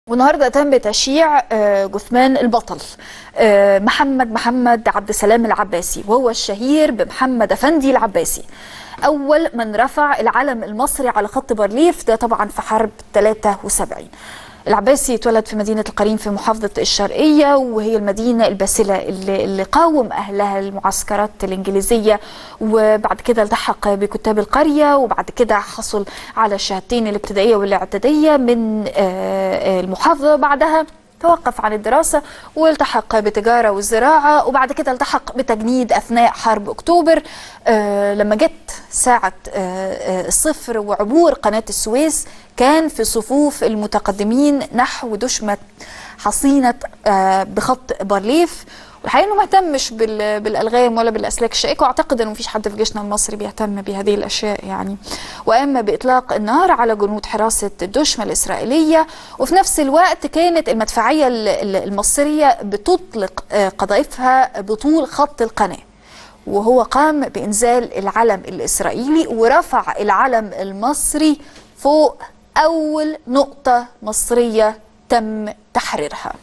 والنهارده تم تشييع آه، جثمان البطل آه، محمد محمد عبد السلام العباسي وهو الشهير بمحمد افندي العباسي اول من رفع العلم المصري على خط بارليف ده طبعا في حرب 73 العباسي اتولد في مدينة القريم في محافظة الشرقية وهي المدينة الباسلة اللي, اللي قاوم أهلها المعسكرات الإنجليزية وبعد كده التحق بكتاب القرية وبعد كده حصل على الشهادتين الابتدائية والاعدادية من آه، آه، المحافظة بعدها توقف عن الدراسة والتحق بتجارة والزراعة وبعد كده التحق بتجنيد أثناء حرب أكتوبر آه لما جت ساعة آه آه الصفر وعبور قناة السويس كان في صفوف المتقدمين نحو دشمة حصينة آه بخط بارليف والحقيقه انه ما اهتمش بال- بالالغام ولا بالاسلاك الشائكه واعتقد انه مفيش حد في جيشنا المصري بيهتم بهذه الاشياء يعني وقام باطلاق النار على جنود حراسه الدشمه الاسرائيليه وفي نفس الوقت كانت المدفعيه ال- ال- المصريه بتطلق آه، قذائفها بطول خط القناه وهو قام بانزال العلم الاسرائيلي ورفع العلم المصري فوق اول نقطه مصريه تم تحريرها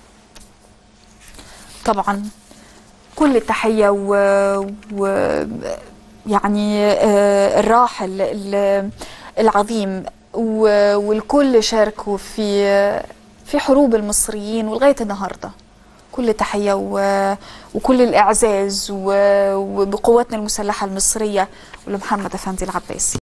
طبعا كل التحية و, و... يعني آه، الراحل ال- العظيم و- والكل شاركوا في في حروب المصريين ولغاية النهاردة كل تحية و... وكل الإعزاز و... وبقواتنا المسلحة المصرية ولمحمد أفندي العباسي